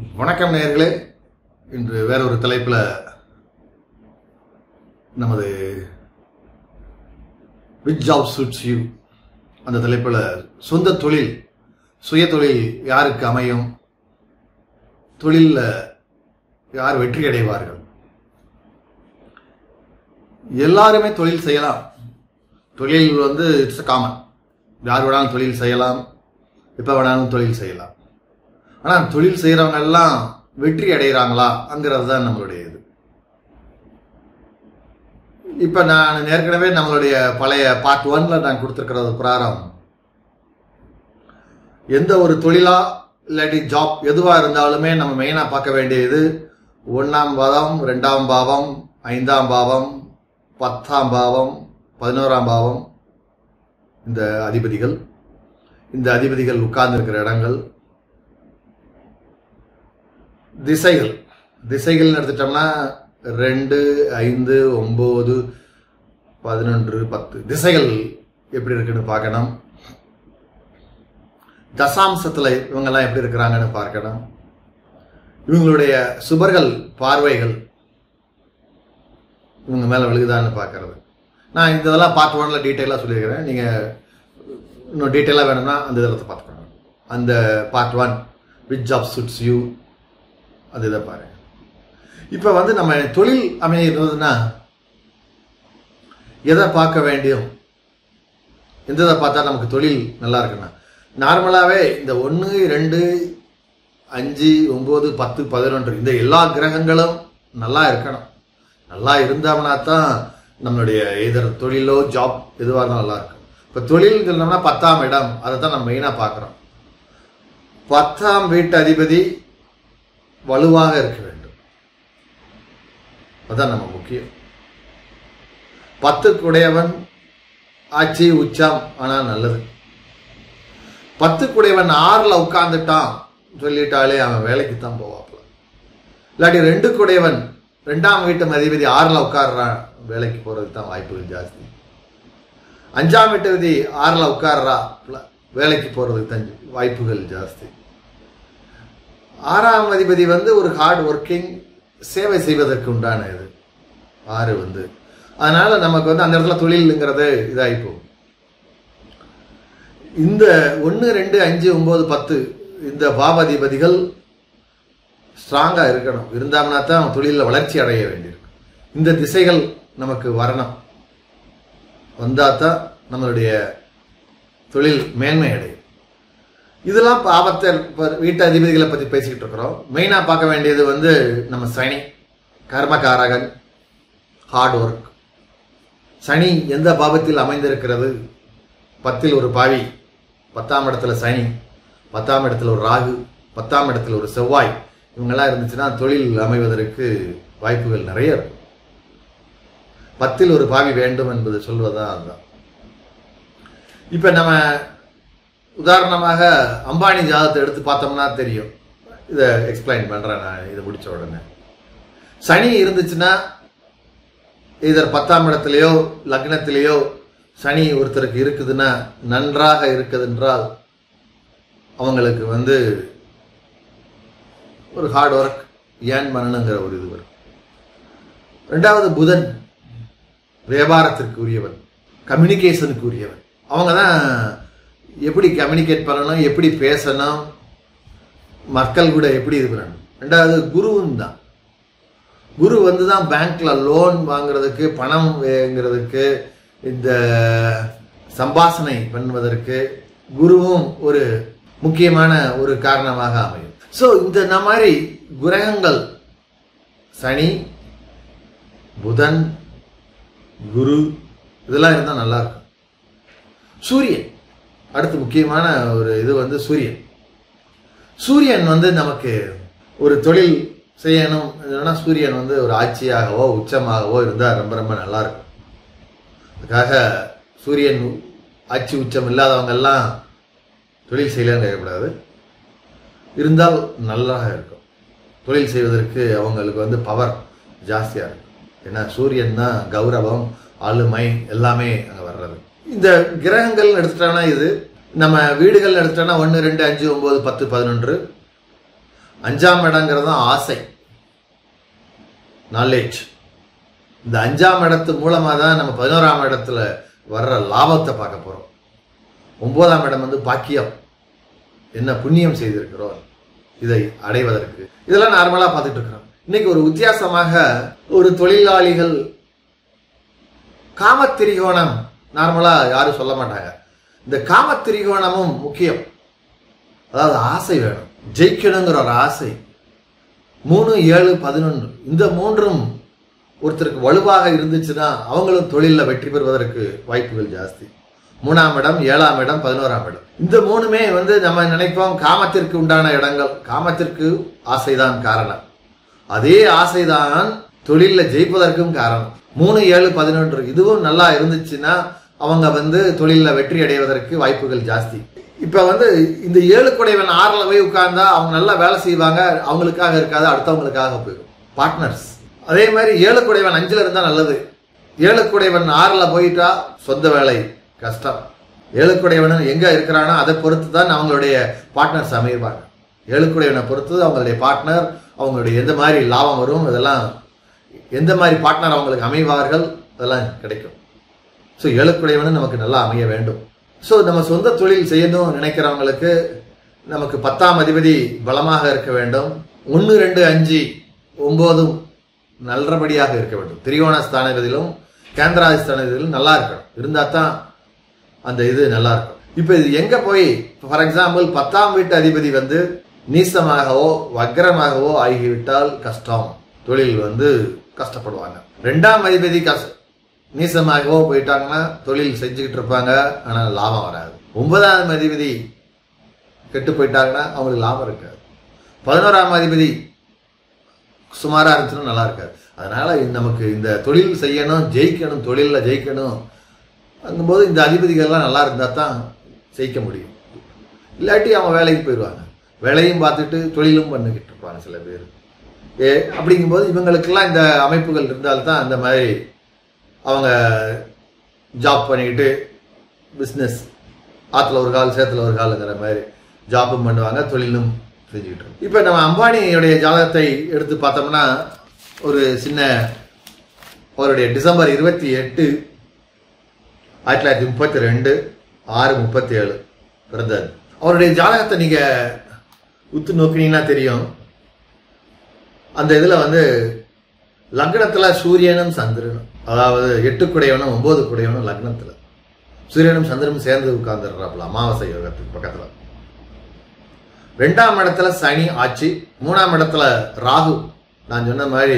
வணக்கம் நேயர்களே இன்று வேற ஒரு தலைப்பில் நமது விச் ஜாப் suits யூ அந்த தலைப்பில் சொந்த தொழில் சுய தொழில் யாருக்கு அமையும் தொழிலில் யார் வெற்றி அடைவார்கள் எல்லாருமே தொழில் செய்யலாம் தொழில் வந்து இட்ஸ் காமன் யார் வேணாலும் தொழில் செய்யலாம் எப்போ வேணாலும் தொழில் செய்யலாம் ஆனால் தொழில் செய்கிறவங்க எல்லாம் வெற்றி அடைகிறாங்களா அங்கிறது தான் நம்மளுடைய இது இப்போ நான் ஏற்கனவே நம்மளுடைய பழைய பார்ட் ஒன்ல நான் கொடுத்துருக்கிறது பிரகாரம் எந்த ஒரு தொழிலா இல்லாட்டி ஜாப் எதுவாக இருந்தாலுமே நம்ம மெயினாக பார்க்க வேண்டியது ஒன்றாம் பாவம் ரெண்டாம் பாவம் ஐந்தாம் பாவம் பத்தாம் பாவம் பதினோராம் பாவம் இந்த அதிபதிகள் இந்த அதிபதிகள் உட்கார்ந்துருக்கிற இடங்கள் திசைகள் திசைகள்னு எடுத்துட்டோம்னா ரெண்டு ஐந்து ஒம்பது பதினொன்று பத்து திசைகள் எப்படி இருக்குன்னு பார்க்கணும் தசாம்சத்தில் இவங்கெல்லாம் எப்படி இருக்கிறாங்கன்னு பார்க்கணும் இவங்களுடைய சுபர்கள் பார்வைகள் இவங்க மேலே விழுகுதான்னு பார்க்கறது நான் இந்த இதெல்லாம் பார்ட் ஒன்ல டீட்டெயிலாக சொல்லியிருக்கிறேன் நீங்கள் இன்னும் டீட்டெயிலாக வேணும்னா அந்த இதில் பார்த்துக்கோங்க அந்த part one which job suits you அது இதை பாருங்க இப்போ வந்து நம்ம தொழில் அமைகிறதுனா எதை பார்க்க வேண்டியும் எந்த இதை பார்த்தா நமக்கு தொழில் நல்லா இருக்குன்னா நார்மலாகவே இந்த ஒன்று ரெண்டு அஞ்சு ஒம்பது பத்து பதினொன்று இந்த எல்லா கிரகங்களும் நல்லா இருக்கணும் நல்லா இருந்தோம்னா தான் நம்மளுடைய எதிர் தொழிலோ ஜாப் எதுவாக இருந்தாலும் நல்லா இருக்கும் இப்போ தொழில் சொன்னோம்னா பத்தாம் இடம் அதை தான் நம்ம மெயினாக பார்க்குறோம் பத்தாம் வீட்டு அதிபதி வலுவாக இருக்க வேண்டும் அதான் நம்ம முக்கியம் பத்துக்குடையவன் ஆட்சி உச்சம் ஆனால் நல்லது பத்துக்குடையவன் ஆறில் உட்கார்ந்துட்டான் சொல்லிட்டாலே அவன் வேலைக்கு தான் போவாப்ல இல்லாட்டி ரெண்டு குடையவன் ரெண்டாம் வீட்டு அதிபதி ஆறில் உட்கார்றான் வேலைக்கு போகிறதுக்கு தான் வாய்ப்புகள் ஜாஸ்தி அஞ்சாம் வீட்டு விதி ஆறில் உட்கார்றா வேலைக்கு போகிறதுக்கு தான் வாய்ப்புகள் ஜாஸ்தி ஆறாம் அதிபதி வந்து ஒரு ஹார்ட் ஒர்க்கிங் சேவை செய்வதற்கு உண்டான இது ஆறு வந்து அதனால நமக்கு வந்து அந்த இடத்துல தொழிலுங்கிறது இதாகி போகும் இந்த ஒன்று ரெண்டு அஞ்சு ஒம்பது பத்து இந்த பாவாதிபதிகள் ஸ்ட்ராங்காக இருக்கணும் இருந்தாங்கன்னா தான் தொழிலில் வளர்ச்சி அடைய வேண்டியிருக்கும் இந்த திசைகள் நமக்கு வரணும் வந்தால் தான் நம்மளுடைய தொழில் மேன்மை அடையும் இதெல்லாம் பாவத்தை வீட்டு அதிபதிகளை பற்றி பேசிக்கிட்டு இருக்கிறோம் மெயினாக பார்க்க வேண்டியது வந்து நம்ம சனி கர்மகாரகன் ஹார்ட் ஒர்க் சனி எந்த பாவத்தில் அமைந்திருக்கிறது பத்தில் ஒரு பாவி பத்தாம் இடத்துல சனி பத்தாம் இடத்துல ஒரு ராகு பத்தாம் இடத்துல ஒரு செவ்வாய் இவங்கெல்லாம் இருந்துச்சுன்னா தொழில் அமைவதற்கு வாய்ப்புகள் நிறைய இருக்கும் பத்தில் ஒரு பாவி வேண்டும் என்பது சொல்வதுதான் அதுதான் இப்போ நம்ம உதாரணமாக அம்பானி ஜாதகத்தை எடுத்து பார்த்தோம்னா தெரியும் இதை எக்ஸ்பிளைன் பண்ணுறேன் நான் இதை முடிச்ச உடனே சனி இருந்துச்சுன்னா இதர் பத்தாம் இடத்துலையோ லக்னத்திலேயோ சனி ஒருத்தருக்கு இருக்குதுன்னா நன்றாக இருக்குது என்றால் அவங்களுக்கு வந்து ஒரு ஹார்ட் ஒர்க் ஏன் பண்ணணுங்கிற ஒரு இது வரும் ரெண்டாவது புதன் வியாபாரத்திற்கு உரியவன் கம்யூனிகேஷனுக்கு உரியவன் அவங்க தான் எப்படி கம்யூனிகேட் பண்ணணும் எப்படி பேசணும் மக்கள் கூட எப்படி இது பண்ணணும் ரெண்டாவது குருவும் தான் குரு வந்து தான் பேங்க்ல லோன் வாங்குறதுக்கு பணம் வாங்குறதுக்கு இந்த சம்பாசனை பண்ணுவதற்கு குருவும் ஒரு முக்கியமான ஒரு காரணமாக அமையும் ஸோ இந்த மாதிரி கிரகங்கள் சனி புதன் குரு இதெல்லாம் இருந்தால் நல்லா இருக்கும் சூரியன் அடுத்து முக்கியமான ஒரு இது வந்து சூரியன் சூரியன் வந்து நமக்கு ஒரு தொழில் செய்யணும் இல்லைன்னா சூரியன் வந்து ஒரு ஆட்சியாகவோ உச்சமாகவோ இருந்தால் ரொம்ப ரொம்ப நல்லா இருக்கும் அதுக்காக சூரியன் ஆட்சி உச்சம் இல்லாதவங்க எல்லாம் தொழில் செய்யலன்னு கேட்கக்கூடாது இருந்தால் நல்லா இருக்கும் தொழில் செய்வதற்கு அவங்களுக்கு வந்து பவர் ஜாஸ்தியாக இருக்கும் ஏன்னா சூரியன் தான் கௌரவம் ஆளுமை எல்லாமே அங்கே வர்றது இந்த கிரகங்கள் எடுத்துட்டோம்னா இது நம்ம வீடுகள் எடுத்துட்டோம்னா ஒன்று ரெண்டு அஞ்சு ஒம்பது பத்து பதினொன்று அஞ்சாம் இடங்கிறது தான் ஆசை நாலேஜ் இந்த அஞ்சாம் இடத்து மூலமா தான் நம்ம பதினோராம் இடத்துல வர்ற லாபத்தை பார்க்க போறோம் ஒன்பதாம் இடம் வந்து பாக்கியம் என்ன புண்ணியம் செய்திருக்கிறோம் இதை அடைவதற்கு இதெல்லாம் நார்மலா பார்த்துட்டு இருக்கிறோம் இன்னைக்கு ஒரு வித்தியாசமாக ஒரு தொழிலாளிகள் காமத்திரிகோணம் நார்மலா யாரும் சொல்ல மாட்டாங்க இந்த காமத்திரிகோணமும் முக்கியம் அதாவது ஆசை வேணும் ஜெயிக்கணுங்கிற ஒரு ஆசை மூணு ஏழு பதினொன்று இந்த மூன்றும் ஒருத்தருக்கு வலுவாக இருந்துச்சுன்னா அவங்களும் தொழிலில் வெற்றி பெறுவதற்கு வாய்ப்புகள் ஜாஸ்தி மூணாம் இடம் ஏழாம் இடம் பதினோராம் இடம் இந்த மூணுமே வந்து நம்ம நினைப்போம் காமத்திற்கு உண்டான இடங்கள் காமத்திற்கு ஆசைதான் காரணம் அதே ஆசைதான் தொழில்ல ஜெயிப்பதற்கும் காரணம் மூணு ஏழு பதினொன்று இதுவும் நல்லா இருந்துச்சுன்னா அவங்க வந்து தொழில்ல வெற்றி அடைவதற்கு வாய்ப்புகள் ஜாஸ்தி இப்ப வந்து இந்த ஏழு குடைவன் ஆறுல போய் உட்கார்ந்தா அவங்க நல்லா வேலை செய்வாங்க அவங்களுக்காக இருக்காது அடுத்தவங்களுக்காக போயிடும் பார்ட்னர்ஸ் அதே மாதிரி ஏழு குடைவன் அஞ்சுல இருந்தா நல்லது ஏழு குடைவன் ஆறுல போயிட்டா சொந்த வேலை கஷ்டம் ஏழு குடைவன் எங்க இருக்கிறானோ அதை பொறுத்து தான் அவங்களுடைய பார்ட்னர்ஸ் அமைவாங்க ஏழு குடைவனை பொறுத்து அவங்களுடைய பார்ட்னர் அவங்களுடைய எந்த மாதிரி லாபம் வரும் இதெல்லாம் எந்த மாதிரி பார்ட்னர் அவங்களுக்கு அமைவார்கள் அதெல்லாம் கிடைக்கும் ஸோ ஏழுக்குடையவனும் நமக்கு நல்லா அமைய வேண்டும் ஸோ நம்ம சொந்த தொழில் செய்யணும் நினைக்கிறவங்களுக்கு நமக்கு பத்தாம் அதிபதி பலமாக இருக்க வேண்டும் ஒன்று ரெண்டு அஞ்சு ஒன்பதும் நல்லபடியாக இருக்க வேண்டும் திரிகோண ஸ்தானத்திலும் கேந்திராதிஸ்தானத்திலும் நல்லா இருக்கணும் இருந்தால் தான் அந்த இது நல்லா இருக்கும் இப்போ இது எங்க போய் ஃபார் எக்ஸாம்பிள் பத்தாம் வீட்டு அதிபதி வந்து நீசமாகவோ வக்ரமாகவோ ஆகிவிட்டால் கஷ்டம் தொழில் வந்து கஷ்டப்படுவாங்க ரெண்டாம் அதிபதி கஷ்ட நீசமாகவோ போயிட்டாங்கன்னா தொழில் செஞ்சுக்கிட்டு இருப்பாங்க ஆனால் லாபம் வராது ஒன்பதாம் அதிபதி கெட்டு போயிட்டாங்கன்னா அவங்களுக்கு லாபம் இருக்காது பதினோராம் அதிபதி சுமாரா இருந்துச்சுன்னா நல்லா இருக்காது அதனால நமக்கு இந்த தொழில் செய்யணும் ஜெயிக்கணும் தொழிலில் ஜெயிக்கணும் அங்கும்போது இந்த அதிபதிகள்லாம் நல்லா இருந்தால் தான் ஜெயிக்க முடியும் இல்லாட்டி அவங்க வேலைக்கு போயிடுவாங்க வேலையும் பார்த்துட்டு தொழிலும் பண்ணிக்கிட்டு இருப்பாங்க சில பேர் ஏ அப்படிங்கும்போது இவங்களுக்கெல்லாம் இந்த அமைப்புகள் இருந்தால்தான் அந்த மாதிரி அவங்க ஜாப் பண்ணிக்கிட்டு பிஸ்னஸ் ஆற்றுல ஒரு கால் சேத்துல ஒரு காலுங்கிற மாதிரி ஜாப்பும் பண்ணுவாங்க தொழிலும் செஞ்சுக்கிட்டு இருக்கோம் இப்போ நம்ம அம்பானியுடைய ஜாதகத்தை எடுத்து பார்த்தோம்னா ஒரு சின்ன அவருடைய டிசம்பர் இருபத்தி எட்டு ஆயிரத்தி தொள்ளாயிரத்தி முப்பத்தி ரெண்டு ஆறு முப்பத்தி ஏழு பிறந்தார் அவருடைய ஜாதகத்தை நீங்க உத்து நோக்கினீங்கன்னா தெரியும் அந்த இதுல வந்து லக்னத்துல சூரியனும் சந்திரனும் அதாவது எட்டு குடையவனும் ஒன்பது குடையவனும் லக்னத்துல சூரியனும் சந்திரனும் சேர்ந்து உட்கார்ந்துடுறாப்புல அமாவாசை யோகத்துக்கு பக்கத்துல ரெண்டாம் இடத்துல சனி ஆட்சி மூணாம் இடத்துல ராகு நான் சொன்ன மாதிரி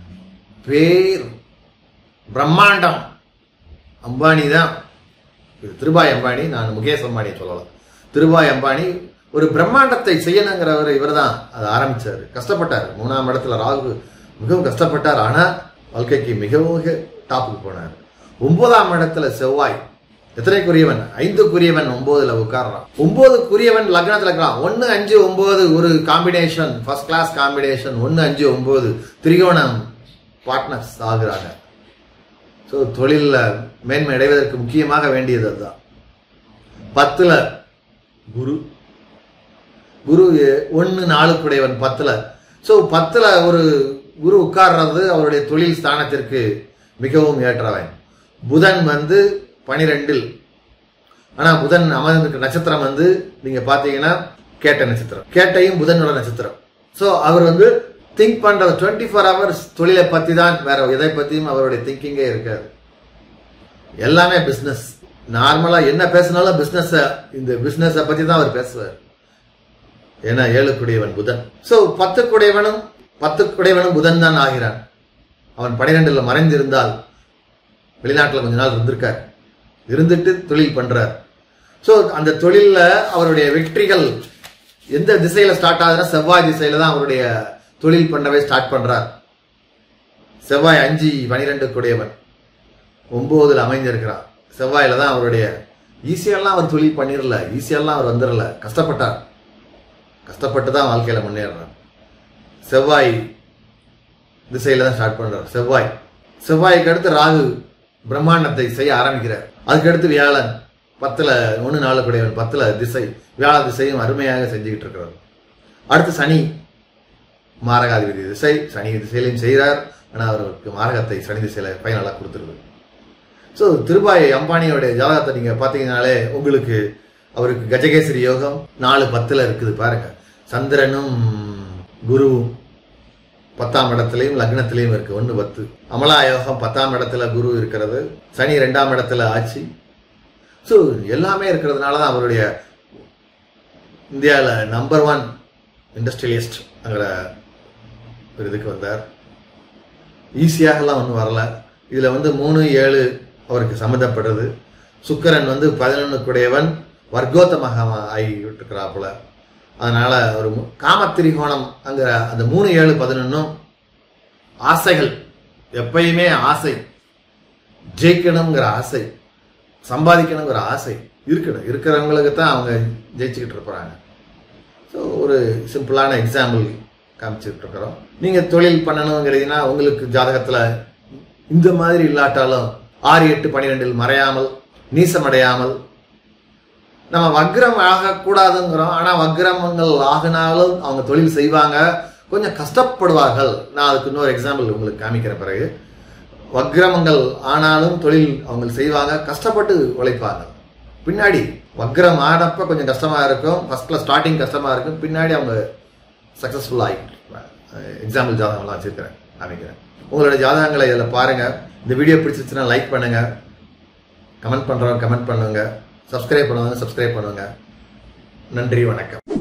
பேர் பிரம்மாண்டம் அம்பானி தான் இது திருபாய் அம்பானி நான் முகேஷ் அம்பானியை சொல்லலாம் திருபாய் அம்பானி ஒரு பிரம்மாண்டத்தை செய்யணுங்கிறவர் இவர் தான் அதை ஆரம்பிச்சாரு கஷ்டப்பட்டார் மூணாம் இடத்துல ராகு மிகவும் கஷ்டப்பட்டார் ஆனா வாழ்க்கைக்கு மிகவும் மிக டாப்புக்கு போனார் ஒன்பதாம் இடத்துல செவ்வாய் எத்தனைக்குரியவன் ஐந்துக்குரியவன் ஒன்பதுல உட்கார்றான் ஒன்பதுக்குரியவன் லக்னத்துல இருக்கலாம் ஒன்னு அஞ்சு ஒன்பது ஒரு காம்பினேஷன் ஃபர்ஸ்ட் கிளாஸ் காம்பினேஷன் ஒன்னு அஞ்சு ஒன்பது திரிகோணம் பார்ட்னர்ஸ் ஆகுறாங்க ஸோ தொழிலில் மேன்மை அடைவதற்கு முக்கியமாக வேண்டியது அதுதான் பத்துல குரு குரு ஒன்று நாளுக்குடையவன் பத்துல ஸோ பத்துல ஒரு குரு உட்கார்றது அவருடைய தொழில் ஸ்தானத்திற்கு மிகவும் ஏற்றவன் புதன் வந்து பனிரெண்டில் ஆனா புதன் அமர்ந்திருக்க நட்சத்திரம் வந்து நீங்க பாத்தீங்கன்னா கேட்ட நட்சத்திரம் கேட்டையும் புதனோட நட்சத்திரம் ஸோ அவர் வந்து திங்க் பண்றது டுவெண்ட்டி ஃபோர் ஹவர்ஸ் தொழிலை பத்தி தான் வேற எதை பத்தியும் அவருடைய திங்கிங்கே இருக்காது எல்லாமே பிசினஸ் நார்மலா என்ன பேசினாலும் பிசினஸ் இந்த பிசினஸை பத்தி தான் அவர் பேசுவார் ஏன்னா ஏழு குடையவன் புதன் ஸோ பத்து குடையவனும் பத்து குடையவனும் புதன் தான் ஆகிறான் அவன் பனிரெண்டுல மறைந்திருந்தால் வெளிநாட்டில் கொஞ்ச நாள் இருந்திருக்கார் இருந்துட்டு தொழில் பண்றார் ஸோ அந்த தொழில்ல அவருடைய வெற்றிகள் எந்த திசையில ஸ்டார்ட் ஆகுதுன்னா செவ்வாய் திசையில தான் அவருடைய தொழில் பண்ணவே ஸ்டார்ட் பண்றார் செவ்வாய் அஞ்சு பனிரெண்டு குடையவன் ஒன்பதுல அமைஞ்சிருக்கிறார் செவ்வாயில தான் அவருடைய ஈஸியெல்லாம் அவர் தொழில் பண்ணிடல ஈஸியெல்லாம் அவர் வந்துடல கஷ்டப்பட்டார் கஷ்டப்பட்டு தான் வாழ்க்கையில முன்னேறார் செவ்வாய் திசையில தான் ஸ்டார்ட் பண்றார் செவ்வாய் செவ்வாய்க்கு அடுத்து ராகு பிரம்மாண்டத்தை செய்ய ஆரம்பிக்கிறார் அதுக்கு அடுத்து வியாழன் பத்துல ஒன்று நாலு குடையவன் பத்துல திசை வியாழ திசையும் அருமையாக செஞ்சுக்கிட்டு இருக்கிறார் அடுத்து சனி மாரகாதிபதி திசை சனி திசையிலையும் செய்கிறார் ஆனால் அவருக்கு மாரகத்தை சனி திசையில ஃபைனலாக கொடுத்துருது ஸோ திருபாய் அம்பானியோடைய ஜாதகத்தை நீங்க பார்த்தீங்கனாலே உங்களுக்கு அவருக்கு கஜகேசரி யோகம் நாலு பத்துல இருக்குது பாருங்க சந்திரனும் குருவும் பத்தாம் இடத்துலையும் லக்னத்திலையும் இருக்கு ஒன்று பத்து அமலா யோகம் பத்தாம் இடத்துல குரு இருக்கிறது சனி ரெண்டாம் இடத்துல ஆட்சி ஸோ எல்லாமே இருக்கிறதுனால தான் அவருடைய இந்தியாவில் நம்பர் ஒன் இண்டஸ்ட்ரியலிஸ்ட் அங்கிற ஒரு இதுக்கு வந்தார் ஈஸியாகலாம் ஒன்றும் வரல இதில் வந்து மூணு ஏழு அவருக்கு சம்மந்தப்படுறது சுக்கிரன் வந்து பதினொன்னுக்குடையவன் வர்க்கோத்தமாக ஆகி விட்டுருக்கிறாப்புல அதனால ஒரு மு- காமத்திரிகோணம் அங்கிற அந்த மூணு ஏழு பதினொன்னும் ஆசைகள் எப்பயுமே ஆசை ஜெயிக்கணுங்கிற ஆசை சம்பாதிக்கணுங்கிற ஆசை இருக்கணும் இருக்கிறவங்களுக்கு தான் அவங்க ஜெயிச்சுக்கிட்டு இருப்பாங்க ஸோ ஒரு சிம்பிளான எக்ஸாம்பிள் காமிச்சிட்டு இருக்கிறோம் நீங்கள் தொழில் பண்ணணுங்கிறதுனா உங்களுக்கு ஜாதகத்தில் இந்த மாதிரி இல்லாட்டாலும் ஆறு எட்டு பன்னிரெண்டில் மறையாமல் நீசமடையாமல் நம்ம வக்ரம் ஆகக்கூடாதுங்கிறோம் ஆனால் வக்ரமங்கள் ஆகினாலும் அவங்க தொழில் செய்வாங்க கொஞ்சம் கஷ்டப்படுவார்கள் நான் அதுக்கு இன்னொரு எக்ஸாம்பிள் உங்களுக்கு காமிக்கிற பிறகு வக்ரமங்கள் ஆனாலும் தொழில் அவங்க செய்வாங்க கஷ்டப்பட்டு உழைப்பாங்க பின்னாடி வக்ரம் ஆனப்ப கொஞ்சம் கஷ்டமா இருக்கும் ஃபர்ஸ்ட்ல ஸ்டார்டிங் கஷ்டமா இருக்கும் பின்னாடி அவங்க சக்ஸஸ்ஃபுல் ஆகிட்டு எக்ஸாம்பிள் ஜாதகம்லாம் வச்சிருக்கிறேன் காமிக்கிறேன் உங்களோட ஜாதகங்களை இதில் பாருங்க இந்த வீடியோ பிடிச்சிருச்சுன்னா லைக் பண்ணுங்க கமெண்ட் பண்றவங்க கமெண்ட் பண்ணுங்க சப்ஸ்கிரைப் பண்ணுவாங்க சப்ஸ்கிரைப் பண்ணுங்க நன்றி வணக்கம்